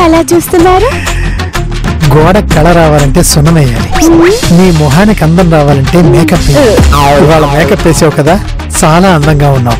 అలా చూస్తున్నారు గోడ కళ రావాలంటే సున్నమేయాలి నీ మొహానికి అందం రావాలంటే మేకప్ వేయాలి. ఇవాళ మేకప్ వేసావు కదా చాలా అందంగా ఉన్నావు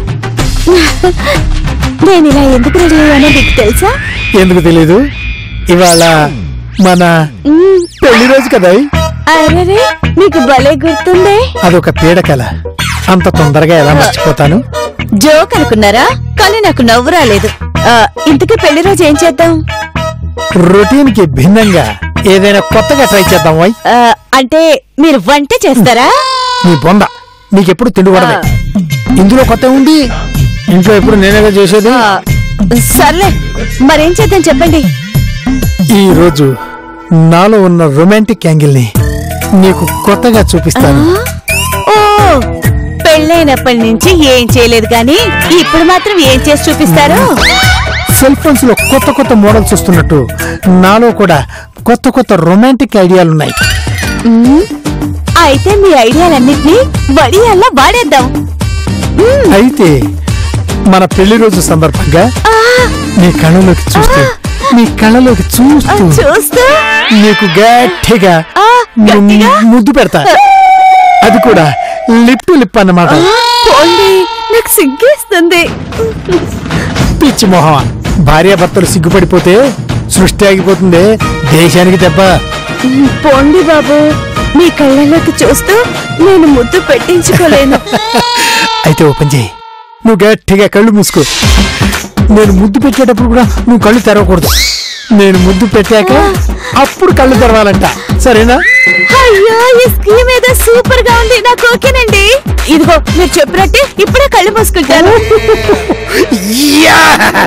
నేను ఇలా ఎందుకు రెడీ అయ్యానో మీకు తెలుసా ఎందుకు తెలీదు ఇవాళ మన మ్మ్. పెళ్లి రోజు కదా అరెరే మీకు భలే గుర్తుందే అదొక పీడకల అంత తొందరగా ఎలా మర్చిపోతాను జోక్ అనుకున్నారా కానీ నాకు నవ్వు రాలేదు ఆ, ఇంతకీ పెళ్లి రోజు ఏం చేద్దాం రొటీన్ కి భిన్నంగా ఏదైనా కొత్తగా ట్రై చేద్దాం వై ఆ, అంటే మీరు వంట చేస్తారా నీ బొంద నీకెప్పుడు తిండికూడదు ఇందులో కొత్త ఉంది ఇంట్లో ఎప్పుడు నేనేగా చేసేది ఆ, సర్లే మరేం చేద్దాం చెప్పండి ఈ రోజు నాలో ఉన్న రొమాంటిక్ యాంగిల్ ని నీకు కొత్తగా చూపిస్తాను ఓ పెళ్ళైనప్పటి నుంచి ఏం చేయలేదు కానీ ఇప్పుడు మాత్రం ఏం చేసి చూపిస్తారు సెల్ ఫోన్స్ లో కొత్త కొత్త మోడల్స్ వస్తున్నట్టు నాలో కూడా కొత్త కొత్త రొమాంటిక్ ఐడియాలున్నాయి మ్మ్. అయితే మీ ఐడియాలన్నిటినీ వడియాల్లా వాడేద్దాం అయితే మన పెళ్లి రోజు సందర్భంగా ఆ, నీ కళ్ళలోకి చూస్తూ నీ కళ్ళలోకి ఆ, చూస్తూ చూస్తూ నీకు గట్టిగా ఆ, గట్టిగా? ము- ముద్దు పెడతా అది కూడా లిప్ టు లిప్ అన్నమాట పోండి నాకు సిగ్గేస్తుంది పిచ్చి మొహం భార్యాభర్తలు సిగ్గుపడిపోతే సృష్టి ఆగిపోతుంది దేశానికి దెబ్బ పోండి బాబు మీ కళ్ళలోకి చూస్తూ నేను ముద్దు పెట్టించుకోలేను అయితే ఓపెన్ చేయి నువ్వు గట్టిగా కళ్ళు మూసుకో నేను ముద్దు పెట్టేటప్పుడు కూడా నువ్వు కళ్ళు తెరవకూడదు నేను ముద్దు పెట్టాక అప్పుడు కళ్ళు తెరవాలంట సరేనా అయ్యో ఈ స్కీమ్ ఏదో సూపర్ గా ఉంది నాకు ఓకేనండి ఇదిగో మీరు చెప్పినట్టే ఇప్పుడే కళ్ళు మూసుకుంటాను యా!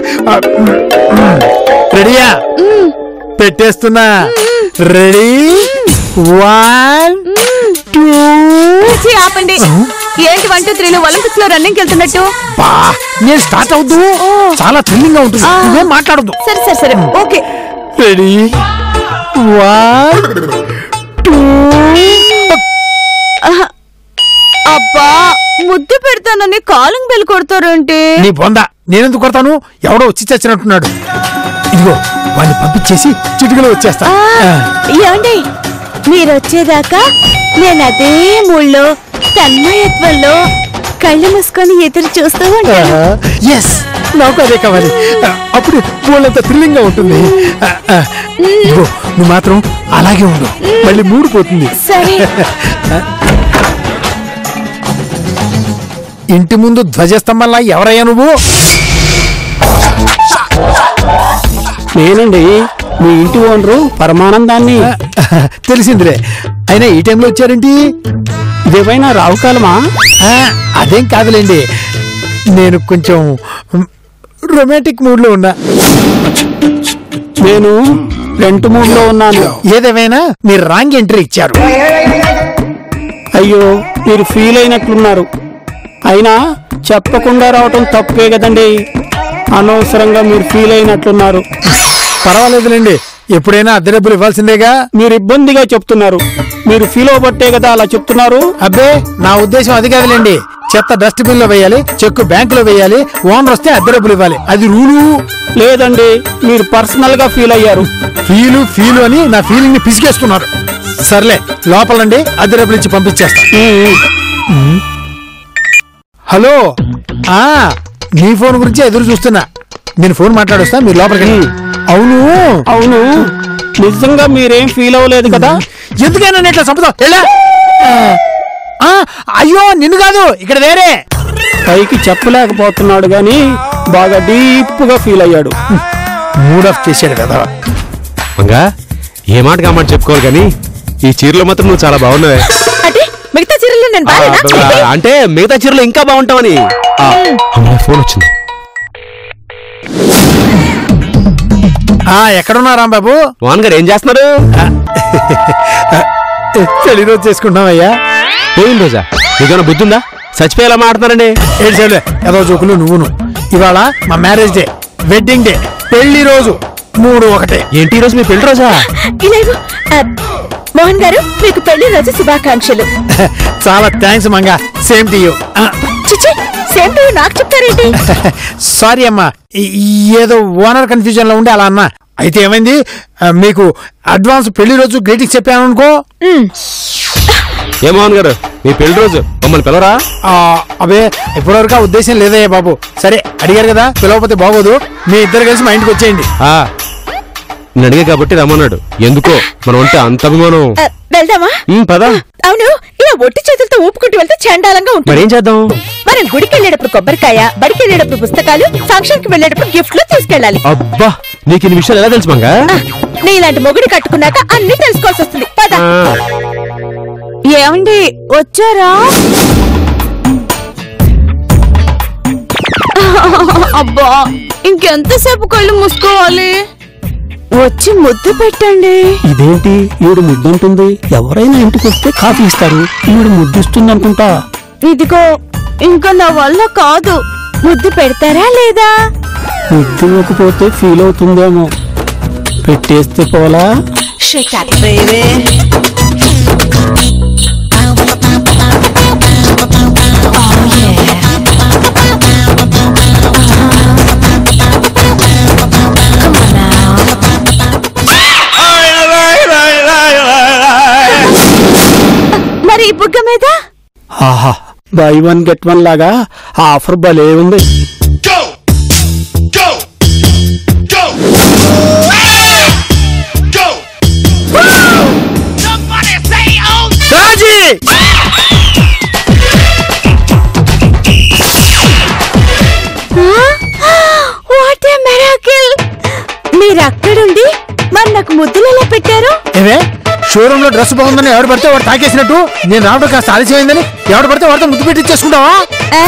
రెడీయా పెట్టేస్తున్నా రెడీ వన్ టూ ఛీ, ఆపండి ఏంటి వన్ టూ త్రీలు ఒలింపిక్స్ లో రన్నింగ్ వెళ్తున్నట్టు బా నేను స్టార్ట్ అవుతూ చాలా థ్రిల్లింగ్ గా ఉంటుంది ఆ. నువ్వేం మాట్లాడద్దు సరే సరే సరే ఓకే రెడీ వన్ టూ ఆహా. అబ్బా ముద్దు పెడతానని కాలింగ్ బెల్ కొడతారేంటి నీ బొంద నేనెందుకు కొడతాను ఎవడో వచ్చి చచ్చినట్టున్నాడు ఇదిగో వాడిని పంపించేసి చిటికలో వచ్చేస్తా ఆ, ఏమండి మీరు వచ్చేదాకా నేను అదే మూళ్ళో తన్మయత్వంలో కళ్ళు మూసుకొని ఎదురు చూస్తూ ఉంటాను ఎస్ నాకు అదే కావాలి ఆ, అప్పుడు వాళ్ళంత థ్రిల్లింగ్ గా ఉంటుంది ఆ, ఆ, ఇదిగో నువ్వు మాత్రం అలాగే ఉండు మళ్ళీ మూడు పోతుంది సరే ఇంటి ముందు ధ్వజస్తంభంలా ఎవరయ్యా నువ్వు నేనండి మీ ఇంటి ఓనరు పరమానందాన్ని ఆ, తెలిసిందిలే అయినా ఈ టైంలో వచ్చారేంటి ఇదేమైనా రావుకాలమా ఆ, అదేం కాదులేండి నేను కొంచెం రొమాంటిక్ మూడ్ లో ఉన్నా నేను రెంట్ మూడ్ లో ఉన్నాను ఏదేమైనా మీరు రాంగ్ ఎంట్రీ ఇచ్చారు అయ్యో మీరు ఫీల్ అయినట్లున్నారు అయినా చెప్పకుండా రావటం తప్పే కదండి అనవసరంగా మీరు ఫీల్ అయినట్లున్నారు పర్వాలేదులేండి ఎప్పుడైనా అద్దె డబ్బులు ఇవ్వాల్సిందేగా మీరు ఇబ్బందిగా చెప్తున్నారు మీరు ఫీల్ అవ్వబట్టే కదా అలా చెప్తున్నారు అబ్బే నా ఉద్దేశం అది కాదులేండి చెత్త డస్ట్బిన్ లో వేయాలి చెక్కు బ్యాంక్ లో వేయాలి ఓనర్ వస్తే అద్దె డబ్బులు ఇవ్వాలి అది రూలు లేదండి మీరు పర్సనల్ గా ఫీల్ అయ్యారు ఫీలు ఫీలు అని నా ఫీలింగ్ ని పిసికేస్తున్నారు సర్లే లోపలండి అద్దె డబ్బులు ఇచ్చి పంపించేస్తా ఉమ్, హలో ఆ నీ ఫోన్ గురించి ఎదురు చూస్తున్నా నేను ఫోన్ మాట్లాడొస్తా మీరు లోపలికి రండి. అవును అవును నిజంగా మీరేం ఫీల్ అవ్వలేదు కదా ఎందుకైనా నేను ఇట్లా చంపుతావు ఎలా ఆ, అయ్యో నిన్ను కాదు ఇక్కడ వేరే పైకి చెప్పలేకపోతున్నాడు గాని బాగా డీప్ గా ఫీల్ అయ్యాడు మూడ్ ఆఫ్ చేశాడు కదా మంగా ఏ మాట కామాట చెప్పుకోవాలి కానీ ఈ చీరలో మాత్రం నువ్వు చాలా బాగున్నావే అంటే మిగతా చీరలు నేను ఆ, బాగాలేనా? అంటే మిగతా చీరలు ఇంకా బాగుంటావని ఆ, అమ్మా, ఫోన్ వచ్చింది ఆ ఎక్కడున్నా రాంబాబు వాన్ గారు ఏం చేస్తున్నారు పెళ్లి రోజు చేసుకుంటున్నావయ్యా పోయిన రోజా నీకేమైనా బుద్ధి ఉందా చచ్చిపోయేలా మాట్లాడుతున్నారండి ఏడు సేవలే ఏదో జోకులు నువ్వును ఇవాళ మా మ్యారేజ్ డే వెడ్డింగ్ డే పెళ్లి రోజు మూడు ఒకటే ఏంటి ఈ రోజు మీ పెళ్లి రోజా ఇలాగో ఆ, మోహన్ గారు మీకు పెళ్లి రోజు శుభాకాంక్షలు చాలా thanks Manga same to you చిచి సేమ్ టు నాకు చెప్తారేంటి సారీ అమ్మా ఈ- ఏదో ఓనర్ కన్ఫ్యూజన్ లో ఉండి అలా అన్నా అయితే ఏమైంది ఆ, మీకు అడ్వాన్స్ పెళ్లి రోజు గ్రీటింగ్స్ చెప్పాను అనుకో ఏ మోహన్ గారు మీ పెళ్లి రోజు మమ్మల్ని పిలవరా ఆ, అబే ఇప్పటివరకు ఆ ఉద్దేశం లేదయ్యా బాబు సరే అడిగారు కదా పిలవకపోతే బాగోదు మీ ఇద్దరు కలిసి మా ఇంటికి వచ్చేయండి ఆ, నేను అడిగా కాబట్టి రమ్మన్నాడు ఎందుకో మనం అంటే అంత అభిమానం ఆ, వెళ్దామా ఉమ్, పద అవును ఇలా ఒట్టి చేతులతో ఊపుకుంటూ వెళ్తే చండాలంగా ఉంటుంది మరేం చేద్దాం మనం గుడికి వెళ్ళేటప్పుడు కొబ్బరికాయ బడికి వెళ్ళేటప్పుడు పుస్తకాలు ఫంక్షన్ కి వెళ్ళేటప్పుడు గిఫ్ట్లు తీసుకెళ్ళాలి అబ్బా నీకు ఇన్ని విషయాలు ఎలా తెలుసు మంగా ఆ, నీ ఇలాంటి మొగుడి కట్టుకున్నాక అన్ని తెలుసుకోవాల్సి వస్తుంది పద ఆ, ఏమండి వచ్చారా అబ్బా ఇంకెంతసేపు కళ్ళు మూసుకోవాలి వచ్చి ముద్దు పెట్టండి ఇదేంటి ఈవిడ ముద్దంటుంది ఎవరైనా ఇంటికి వస్తే కాఫీ ఇస్తారు ఈవిడ ముద్దిస్తుంది అనుకుంటా ఇదిగో ఇంకా నా వల్ల కాదు ముద్దు పెడతారా లేదా ముద్దు ఇవ్వకపోతే ఫీల్ అవుతుందేమో పెట్టేస్తే పోలా మరి ఈ బుగ్గ మీద ఆహా బై వన్ గెట్ వన్ లాగా ఆ ఆఫర్ భలే ఉంది Go! Go! Go! Go! Somebody say oh! Raji what a miracle మీరు అక్కడుండి మరి నాకు ముద్దులు ఎలా పెట్టారు ఏమే షోరూమ్ లో డ్రెస్ బాగుందని ఎవడు పడితే వాడు తాకేసినట్టు నేను రావడం కాస్త ఆలస్యమైందని ఎవడు పడితే వాడితో ముద్దు పెట్టి ఇచ్చేసుకుంటావా ఆ?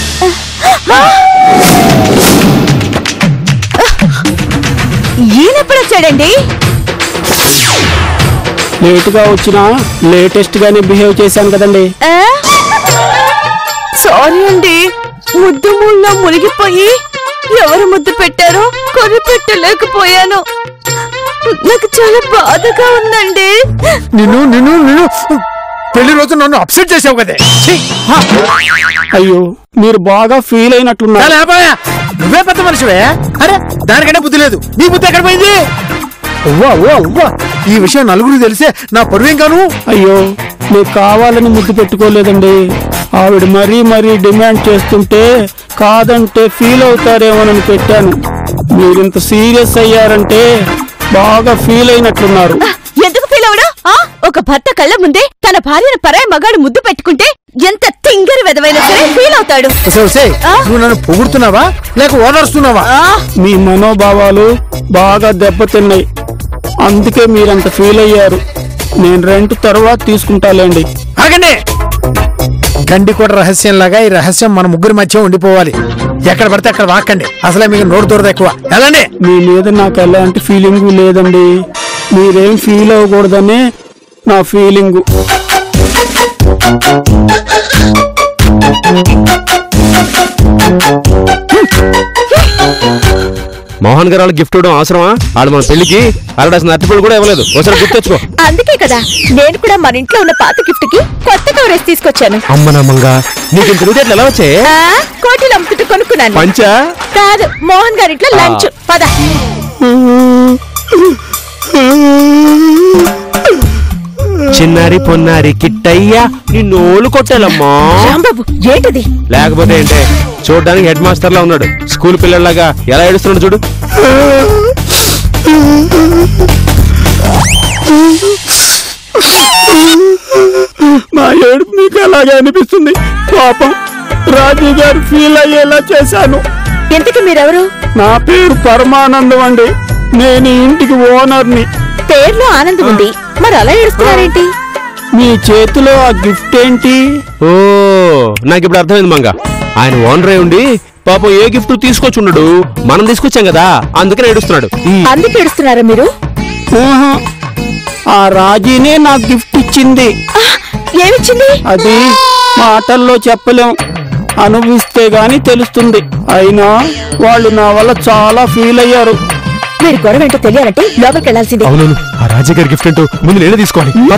ఈయనెప్పుడు వచ్చాడండి లేట్ గా వచ్చినా లేటెస్ట్ గానే బిహేవ్ చేశాను కదండి సారీ అండి ముద్దు ముళ్ళో మునిగిపోయి ఎవరు ముద్దు పెట్టారో కొరి పెట్టలేకపోయాను నాకు చాలా బాధగా ఉందండి నిన్ను నిన్ను నిన్ను పెళ్లి రోజు నన్ను అప్సెట్ చేసావు కదే ఛీ! హా! అయ్యో మీరు బాగా ఫీల్ అయినట్లున్నారు చాలా ఆపాయా? నువ్వే పెద్ద మనిషివే అరే దానికంటే బుద్ధి లేదు నీ బుద్ధి ఎక్కడ పోయింది అవ్వా అవ్వా అవ్వా ఈ విషయం నలుగురికి తెలిసే నా పరువేం కాను అయ్యో మీకు కావాలని ముద్దు పెట్టుకోలేదండి ఆవిడ మరీ మరీ డిమాండ్ చేస్తుంటే కాదంటే ఫీల్ అవుతారేమోనని పెట్టాను మీరింత సీరియస్ అయ్యారంటే బాగా ఫీల్ అయినట్లున్నారు ఎందుకు ఫీల్ అవడా ఒక భర్త కళ్ళ ముందే తన భార్యను పరాయి మగాడు ముద్దు పెట్టుకుంటే ఎంత తింగరి వెదవైనా సరే ఫీల్ అవుతాడు అసలు సే ఆ? నువ్వు నన్ను పొగుడుతున్నావా లేక ఓదార్స్తున్నావా ఆ, మీ మనోభావాలు బాగా దెబ్బతిన్నాయి అందుకే మీరంత ఫీల్ అయ్యారు నేను రెంట్ తర్వాత తీసుకుంటాలేండి ఆగండి గండి కూడా రహస్యం లాగా ఈ రహస్యం మన ముగ్గురి మధ్య ఉండిపోవాలి ఎక్కడ పడితే అక్కడ వాక్కండి అసలే మీకు నోరు దూరదు ఎక్కువ ఎలాండి మీ మీద నాకు ఎలాంటి ఫీలింగ్ లేదండి మీరేం ఫీల్ అవ్వకూడదనే నా ఫీలింగు మోహన్ గారు వాళ్ళకి గిఫ్ట్ ఇవ్వడం అవసరమా వాళ్ళు మన పెళ్లికి అరడాల్సిన అరటిపళ్ళు కూడా ఇవ్వలేదు ఒకసారి గుర్తెచ్చుకో అందుకే కదా నేను కూడా మన ఇంట్లో ఉన్న పాత గిఫ్ట్ కి కొత్త కవరేజ్ తీసుకొచ్చాను అమ్మ నమ్మంగా నీకు ఇంత తెలివితేటలు ఎలా వచ్చాయి ఆ, కోటిలో అమ్ముతుంటే కొనుక్కున్నాను పంచా కాదు మోహన్ గారింట్లో లంచ్ పద చిన్నారి పొన్నారి కిట్టయ్యా నిన్ను ఓలు కొట్టాలమ్మా రాంబాబు ఏంటిది లేకపోతే ఏంటే చూడడానికి హెడ్ మాస్టర్ లా ఉన్నాడు స్కూల్ పిల్లల్లాగా ఎలా ఏడుస్తున్నాడు చూడు నా ఏడుపు మీకు అలాగే అనిపిస్తుంది పాపం రాజీ గారు ఫీల్ అయ్యేలా చేశాను ఇంతకి మీరెవరు నా పేరు పరమానందం అండి నేను ఈ ఇంటికి ఓనర్ని పేర్లో ఆనందం ఉంది మరి అలా ఏడుస్తున్నారేంటి మీ చేతిలో ఆ గిఫ్ట్ ఏంటి ఓ నాకు ఇప్పుడు అర్థమైంది మంగ ఆయన ఓనరే ఉండి పాపం ఏ గిఫ్ట్ తీసుకొచ్చి ఉండడు మనం తీసుకొచ్చాం కదా అందుకని ఏడుస్తున్నాడు ఉమ్. అందుకు ఏడుస్తున్నారా మీరు ఊహు. ఆ రాజీనే నాకు గిఫ్ట్ ఇచ్చింది ఆ, ఏమిచ్చింది అది మాటల్లో చెప్పలేం అనుభవిస్తే గాని తెలుస్తుంది అయినా వాళ్ళు నా వల్ల చాలా ఫీల్ అయ్యారు మీరు గొడవ ఏంటో తెలియాలంటే లోపలికి వెళ్లాల్సిందే అవునవును ఆ రాజా గారి గిఫ్ట్ ఏంటో ముందు నేనే తీసుకోవాలి పద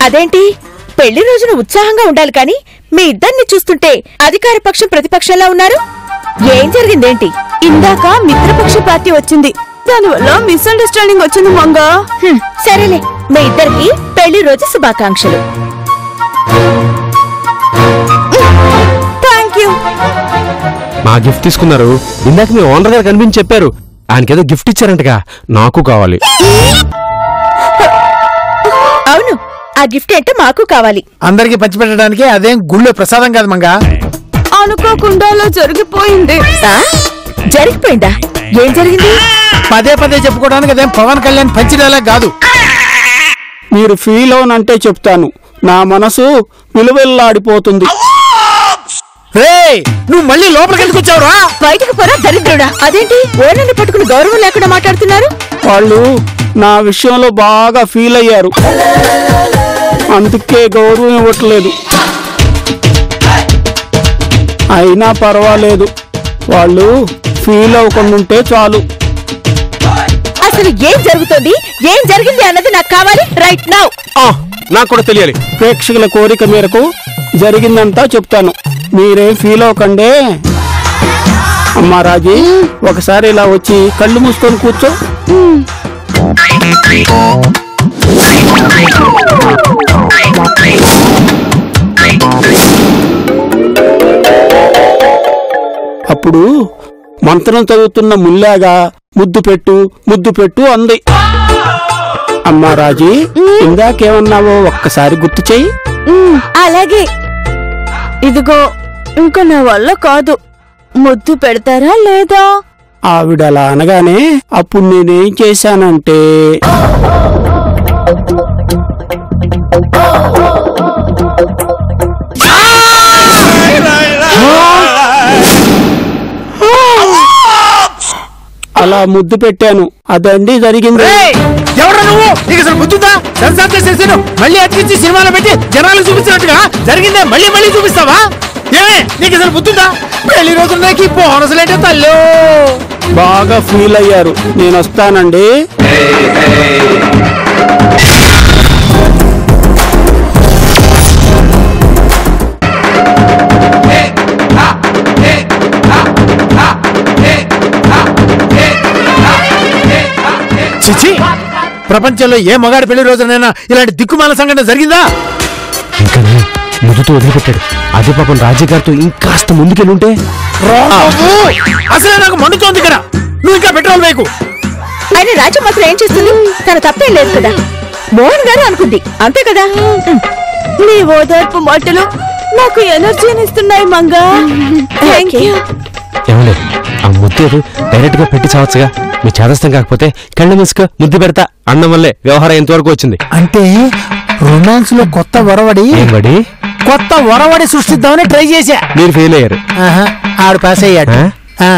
అదేంటి పెళ్లి రోజున ఉత్సాహంగా ఉండాలి కానీ మీ ఇద్దరిని చూస్తుంటే అధికార పక్షం ప్రతిపక్షంలా ఉన్నారు ఏం జరిగిందేంటి ఇందాక మిత్రపక్ష పార్టీ వచ్చింది దానివల్ల మిస్అండర్స్టాండింగ్ వచ్చింది మంగా సరేలే మీ ఇద్దరికి పెళ్లి రోజు శుభాకాంక్షలు థ్యాంక్ యూ మా గిఫ్ట్ తీసుకున్నారు ఇందాక మీ ఓనర్ గారు కనిపించి చెప్పారు ఆయనకేదో గిఫ్ట్ ఇచ్చారంటగా నాకు కావాలి అవును ఆ గిఫ్ట్ ఏంటో మాకు కావాలి అందరికి పంచిపెట్టడానికి అదేం గుళ్ళో ప్రసాదం కాదు మంగా అనుకోకుండా అలా జరిగిపోయింది జరిగిపోయిందా ఏం జరిగింది పదే పదే చెప్పుకోవడానికి అదేం పవన్ కళ్యాణ్ పంచిడేలా కాదు మీరు ఫీల్ అవునంటే చెప్తాను నా మనసు విలువెల్లాడిపోతుంది రే నువ్వు మళ్ళీ లోపలికి ఎందుకు వచ్చావురా బయటకు పోరా దరిద్రుడా అదేంటి ఓనర్ని పట్టుకుని గౌరవం లేకుండా మాట్లాడుతున్నారు వాళ్ళు నా విషయంలో బాగా ఫీల్ అయ్యారు అందుకే గౌరవం ఇవ్వట్లేదు అయినా పర్వాలేదు వాళ్ళు ఫీల్ అవ్వకుండా ఉంటే చాలు అసలు ఏం జరుగుతోంది ఏం జరిగింది అన్నది నాకు కావాలి రైట్ నౌ ఆ, నాకు కూడా తెలియాలి ప్రేక్షకుల కోరిక మేరకు జరిగిందంతా చెప్తాను మీరేం ఫీల్ అవ్వకండే అమ్మా రాజీ ఒకసారి ఇలా వచ్చి కళ్ళు మూసుకొని కూర్చో అప్పుడు మంత్రం చదువుతున్న ముల్లాగా ముద్దు పెట్టు ముద్దు పెట్టు అంది అమ్మా రాజీ ఇందాకేమన్నావో ఒక్కసారి గుర్తు చెయ్యి అలాగే ఇదిగో ఇంకా నా వల్ల కాదు ముద్దు పెడతారా లేదా ఆవిడ అలా అనగానే అప్పుడు నేనేం చేశానంటే అలా ముద్దు పెట్టాను అదండి జరిగింది రేయ్, ఎవడ్రా నువ్వు నీకు అసలు బుద్ధుందా సెన్సార్ చేసేసాను మళ్ళీ అతికించి సినిమాలో పెట్టి జనాలు చూపించినట్టుగా జరిగిందే మళ్ళీ మళ్ళీ చూపిస్తావా ఏమే నీకు అసలు బుద్ధుందా పెళ్లి రోజు నాకు ఈ బోనసులేంటే తల్లు బాగా ఫీల్ అయ్యారు నేను వస్తానండి చిచి ప్రపంచంలో ఏ మగాడి పెళ్లి రోజునైనా ఇలాంటి దిక్కుమాల సంఘటన జరిగిందా ఇంకా ముద్దుతో వదిలిపెట్టాడు అదే పాపం రాజీ గారితో ఇంకాస్త ముందుకెళ్ళుంటే రాము! అసలే నాకు మండుతోంది ఇక్కడ నువ్వు ఇంకా పెట్రోల్ వేకు ఆయన రాజు మాత్రం ఏం చేస్తుంది తన తప్పేం లేదు కదా మోహన్ గారు అనుకుంది అంతే కదా నీ ఓదార్పు మాటలు నాకు ఎనర్జీని ఇస్తున్నాయి మంగా థ్యాంక్ యూ ఏమలే ఆ ముద్దు ఏదో డైరెక్ట్ గా పెట్టి చావచ్చుగా మీ చేదస్తం కాకపోతే కళ్ళు మూసుకో ముద్దు పెడతా అన్నం వల్లే వ్యవహారం ఎంతవరకు వచ్చింది అంటే రొమాన్స్ లో కొత్త వరవడి ఏం బడి కొత్త వరవడి సృష్టిద్దామని ట్రై చేశా మీరు ఫెయిల్ అయ్యారు ఆహా, ఆడు పాస్ అయ్యాడు ఆ? ఆ.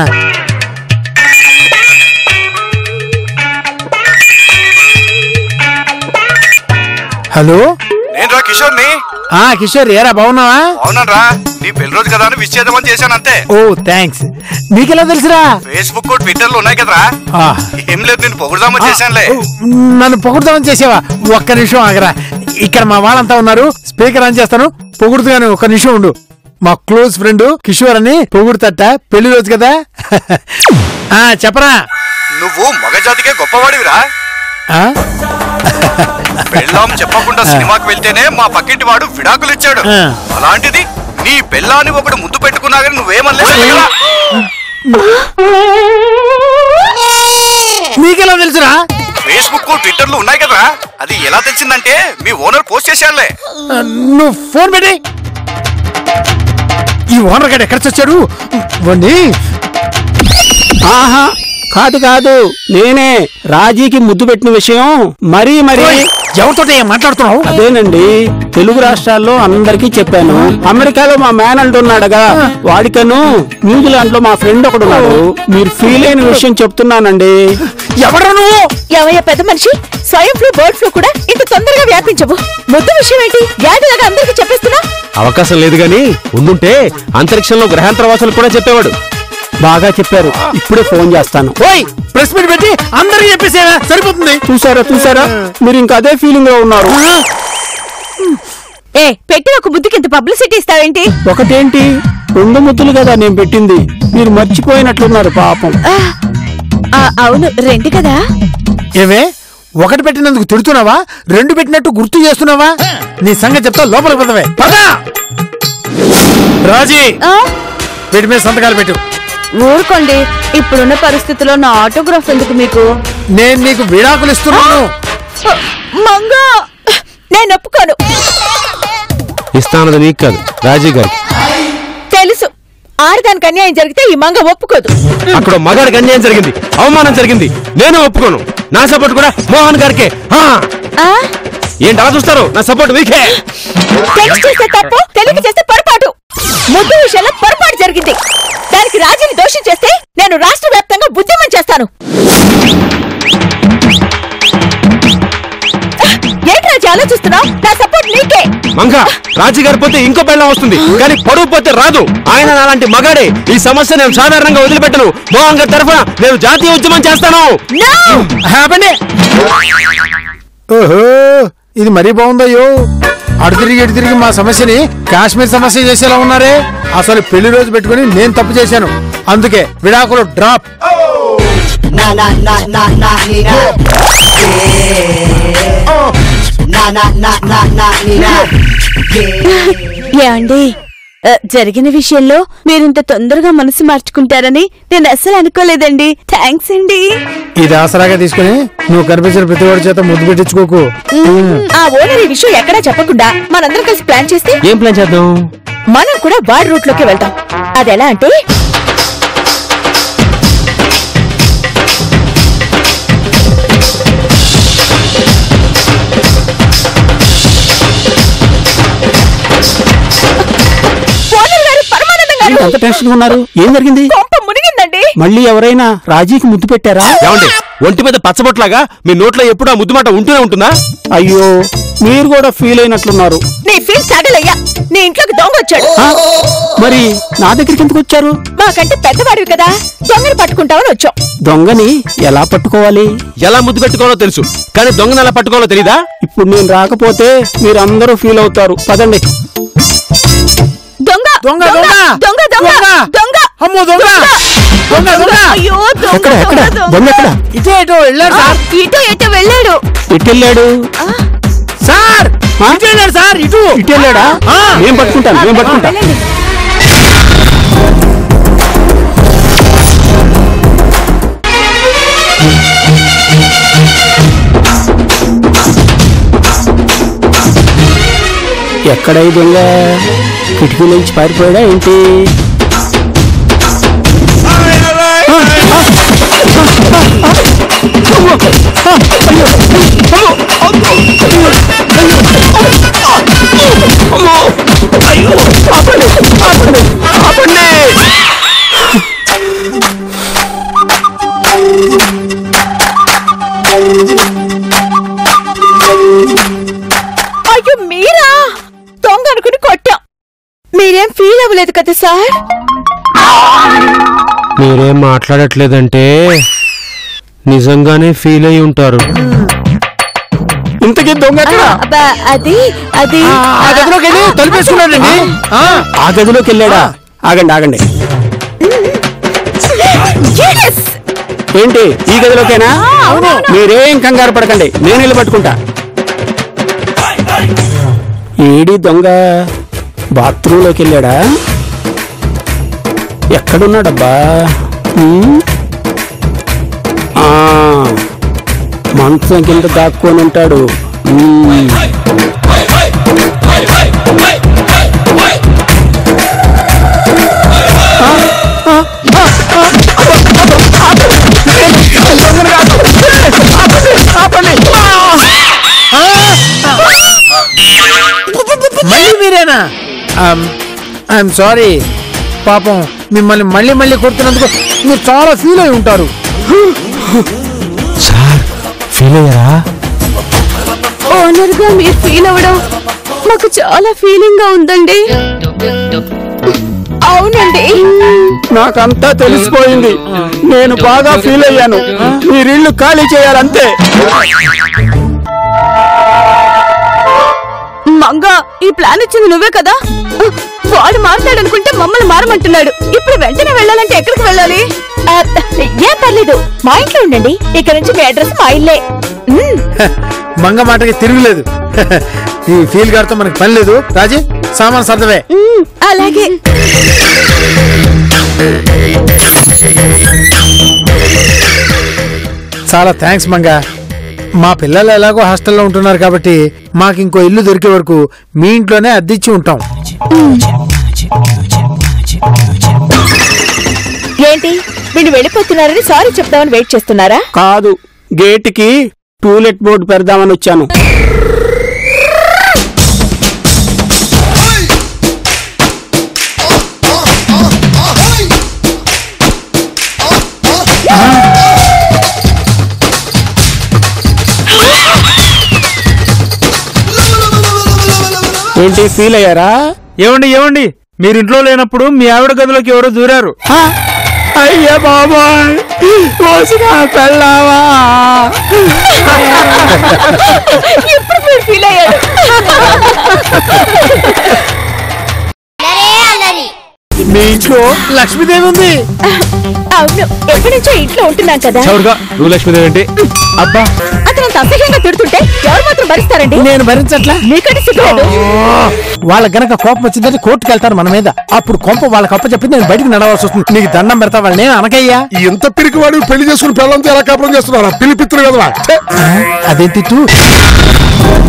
హలో నేను రా కిషోర్ని ఆ కిషోర్ ఏరా బాగున్నావా అవునరా నీ పెళ్లి రోజు కదా అని విష్ చేద్దామని చేశాను అంతే ఓ థ్యాంక్స్ నీకెలా తెలుసురా ఫేస్బుక్ ట్విట్టర్ లో ఉన్నాయి కదరా ఆ, ఏం లేదు నేను పొగుడుదామని చేశానులే నన్ను పొగుడుదామని చేసావా ఒక్క నిమిషం ఆగరా ఇక్కడ మా వాళ్ళంతా ఉన్నారు స్పీకర్ ఆన్ చేస్తాను పొగుడుతుగానే ఒక్క నిమిషం ఉండు మా క్లోజ్ ఫ్రెండ్ కిషోర్ అని పొగుడుతట పెళ్లి రోజు కదా ఆ చెప్పరా నువ్వు మగజాతికే గొప్పవాడివిరా ఆ? పెళ్ళాం చెప్పకుండా సినిమాకి వెళ్తేనే మా పక్కింటి వాడు విడాకులు ఇచ్చాడు ఆ. అలాంటిది నీ పెళ్ళాన్ని ఒకడు ముద్దు పెట్టుకున్నా కానీ నువ్వేమనలేదు కదా? నీకెలా తెలుసురా ఫేస్బుక్ ట్విట్టర్ లో ఉన్నాయి కదరా అది ఎలా తెలిసిందంటే మీ ఓనర్ పోస్ట్ చేశాడులే ఆ, నువ్వు ఫోన్ పెట్టి ఈ ఓనర్ గడు ఎక్కడ చచ్చాడు వండి ఆహా కాదు కాదు నేనే రాజీకి ముద్దు పెట్టిన విషయం మరీ మరీ ఎవరితో మాట్లాడుతున్నావు అదేనండి తెలుగు రాష్ట్రాల్లో అందరికీ చెప్పాను అమెరికాలో మా మేనల్డ్ ఉన్నాడుగా వాడికను న్యూజిలాండ్ లో మా ఫ్రెండ్ ఒకడు ఉన్నాడు మీరు ఫీల్ అయిన విషయం చెప్తున్నానండి ఎవరు నువ్వు ఏమయ్య పెద్ద మనిషి స్వయం ఫ్లూ బర్డ్ ఫ్లూ కూడా ఇంత తొందరగా వ్యాపించవు ముద్దు విషయం ఏంటి వ్యాధిలాగా అందరికీ చెప్పేస్తున్నా అవకాశం లేదు గాని ఉండుంటే అంతరిక్షంలో గ్రహాంతర వాసులు కూడా చెప్పేవాడు బాగా చెప్పారు ఇప్పుడే ఫోన్ చేస్తాను ఓయ్ ప్రెస్ మీట్ పెట్టి అందరికి చెప్పేసేవా సరిపోతుంది చూసారా చూసారా మీరు ఇంకా అదే ఫీలింగ్ లో ఉన్నారు ఏ పెట్టి ఒక బుద్ధికి ఇంత పబ్లిసిటీ ఇస్తావేంటి ఒకటేంటి రెండు ముద్దులు కదా నేను పెట్టింది మీరు మర్చిపోయినట్లున్నారు పాపం ఆ, ఆ, అవును రెండు కదా ఏమే ఒకటి పెట్టినందుకు తిడుతున్నావా రెండు పెట్టినట్టు గుర్తు చేస్తున్నావా నీ సంగతి చెప్తా లోపలికి పదవే పద రాజీ ఆ, వీటి మీద సంతకాలు పెట్టు ఊరుకోండి ఇప్పుడున్న పరిస్థితిలో నా ఆటోగ్రాఫ్ ఎందుకు మీకు నేను నీకు విడాకులు ఇస్తున్నాను ఆ, మంగా నేను ఒప్పుకోను ఇస్తానది నీకు కాదు రాజీ గారికి తెలుసు ఆడదానికి అన్యాయం జరిగితే ఈ మంగ ఒప్పుకోదు అక్కడ మగాడికి అన్యాయం జరిగింది అవమానం జరిగింది నేను ఒప్పుకోను నా సపోర్ట్ కూడా మోహన్ గారికే ఆ! ఆ ఏంటి అలా చూస్తారు నా సపోర్ట్ మీకే తెలిసి చేస్తే తప్పు తెలియక చేస్తే పొరపాటు ముద్దు విషయంలో పొరపాటు జరిగింది దానికి రాజీని దోషం చేస్తే నేను రాష్ట్ర వ్యాప్తంగా బుద్ధిమం చేస్తాను ఏంటి రాజీ ఆలోచిస్తున్నావు నా సపోర్ట్ నీకే మంగ రాజీ గారి పోతే ఇంకో పెళ్ళం వస్తుంది కానీ పడువు పోతే రాదు ఆయన అలాంటి మగాడే ఈ సమస్య నేను సాధారణంగా వదిలిపెట్టను మోహన్ గారి తరఫున నేను జాతీయ ఉద్యమం చేస్తాను No! హ్యాపీ ఓహో ఇది మరీ బాగుందయ్యో అటు తిరిగి ఇటు తిరిగి మా సమస్యని కాశ్మీర్ సమస్య చేసేలా ఉన్నారే అసలు పెళ్లి రోజు పెట్టుకుని నేను తప్పు చేశాను అందుకే విడాకులు drop na na na na na nina. Na na na na na nina. ఏమండి ఆ, జరిగిన విషయంలో మీరింత తొందరగా మనసు మార్చుకుంటారని నేను అస్సలు అనుకోలేదండి థ్యాంక్స్ అండి ఇది ఆసరాగా తీసుకుని నువ్వు కనిపించిన ప్రతి వాడి చేత ముద్దు పెట్టించుకోకు ఆ ఓనర్ ఈ విషయం ఎక్కడా చెప్పకుండా మనందరం కలిసి ప్లాన్ చేస్తే ఏం ప్లాన్ చేద్దాం మనం కూడా వాడి రూట్ లోకి వెళ్తాం అది ఎలా అంటే ఓనర్ గారు పరమానందం గారు ఏంటి అంత టెన్షన్ ఉన్నారు ఏం జరిగింది కొంప మునిగిందండి మళ్ళీ ఎవరైనా రాజీకి ముద్దు పెట్టారా ఏమండి ఒంటి మీద పచ్చబొట్లాగా మీ నోట్లో ఎప్పుడు ఆ ముద్దు మాట ఉంటూనే ఉంటుందా అయ్యో మీరు కూడా ఫీల్ అయినట్లున్నారు నీ ఫీల్ తగలయ్యా నీ ఇంట్లోకి దొంగ వచ్చాడు ఆ? మరి నా దగ్గరికి ఎందుకు వచ్చారు మాకంటే పెద్దవాడివి కదా దొంగని పట్టుకుంటామని వచ్చాం దొంగని ఎలా పట్టుకోవాలి ఎలా ముద్దు పెట్టుకోవాలో తెలుసు కానీ దొంగను ఎలా పట్టుకోవాలో తెలీదా ఇప్పుడు నేను రాకపోతే మీరు అందరూ ఫీల్ అవుతారు పదండి దొంగ దొంగ దొంగ దొంగ దొంగ దొంగ అమ్మో దొంగ దొంగ దొంగ అయ్యో దొంగ ఎక్కడ ఎక్కడ దొంగ ఎక్కడ ఇటే ఇటో వెళ్ళాడు ఆ, సార్ ఇటు ఎటు వెళ్ళాడు ఇటు వెళ్ళాడు సార్ ఆ? ఇటు వెళ్ళాడు సార్ ఇటు ఇటు వెళ్ళాడా ఆ. నేను పట్టుకుంటాను నేను పట్టుకుంటా వెళ్ళండి ఎక్కడ ఈ దొంగ కిటికీ నుంచి పారిపోయాడా ఏంటి అయ్యో మీరా దొంగ అనుకుని కొట్టాం మీరేం ఫీల్ అవ్వలేదు కదా సార్ మీరేం మాట్లాడట్లేదంటే నిజంగానే ఫీల్ అయి ఉంటారు ఇంతకీ దొంగ ఎక్కడ అబ్బా, అది అది ఆ గదిలోకి వెళ్ళి తలుపేసుకున్నాడండి ఆ, ఆ గదిలోకి వెళ్ళాడా ఆగండి ఆగండి Yes! ఏంటి ఈ గదిలోకేనా మీరేం కంగారు పడకండి నేను వెళ్ళి పట్టుకుంటా ఏడి దొంగ బాత్రూంలోకి వెళ్ళాడా ఎక్కడున్నాడబ్బా ఉమ్? ఆ, మంచం కింద దాక్కొని ఉంటాడు ఉమ్. మళ్ళీ మీరేనా ఐఎమ్ సారీ పాపం మిమ్మల్ని మళ్ళీ మళ్ళీ కొడుతున్నందుకు మీరు చాలా ఫీల్ అయి ఉంటారు సార్ ఫీల్ అయ్యారా ఓనర్ గా మీరు ఫీల్ అవ్వడం మాకు చాలా ఫీలింగ్ గా ఉందండి అవునండి నాకంతా తెలిసిపోయింది నేను బాగా ఫీల్ అయ్యాను మీరిల్లు ఖాళీ చేయాలంతే మా మంగ ఈ ప్లాన్ ఇచ్చింది నువ్వే కదా వాడు మారుతాడు అనుకుంటే మమ్మల్ని మారమంటున్నాడు ఇప్పుడు వెంటనే వెళ్ళాలంటే ఎక్కడికి వెళ్ళాలి ఏం పర్లేదు మా ఇంట్లో ఉండండి ఇక్కడ నుంచి మీ అడ్రస్ మా ఇల్లే ఉమ్, మంగ మాటకి తిరుగులేదు ఈ ఫీల్ గారితో మనకి పని లేదు రాజీ సామాన్ సర్దవే ఉమ్, అలాగే చాలా థ్యాంక్స్ మంగ మా పిల్లలు ఎలాగో హాస్టల్లో ఉంటున్నారు కాబట్టి మాకు ఇంకో ఇల్లు దొరికే వరకు మీ ఇంట్లోనే అద్దిచ్చి ఉంటాం ఏంటి వీళ్ళు వెళ్ళిపోతున్నారని సారీ చెప్దామని వెయిట్ చేస్తున్నారా కాదు గేటుకి టూలెట్ బోర్డు పెడదామని వచ్చాను ఏంటి ఫీల్ అయ్యారా ఏమండి ఏమండి మీరు ఇంట్లో లేనప్పుడు మీ ఆవిడ గదిలోకి ఎవరో దూరారు అయ్యా బాబాయ్ మోసిన పెళ్ళావా ఇప్పుడు మీరు ఫీల్ అయ్యారు మీ ఇంట్లో లక్ష్మీదేవి ఉంది అవును ఎప్పటి నుంచో ఇంట్లో ఉంటున్నాం కదా చౌడుగా నువ్వు లక్ష్మీదేవి ఏంటి అబ్బా అతను అంత అసహ్యంగా తిడుతుంటే ఎవరు మాత్రం భరిస్తారండి నేను భరించట్లా మీకంటే సిగ్గులేదు వాళ్ళ గనక కోపం వచ్చిందంటే కోర్టుకు వెళ్తారు మన మీద అప్పుడు కొంప వాళ్ళకి అప్ప చెప్పి నేను బయటికి నడవాల్సి వస్తుంది నీకు దండం పెడతా వాళ్ళని అనకయ్యా ఎంత పిరికి వాడు పెళ్లి చేసుకుని పిల్లలతో ఎలా కాపురం చేస్తున్నారా పిల్లి పిత్తులు కదా అదేంటి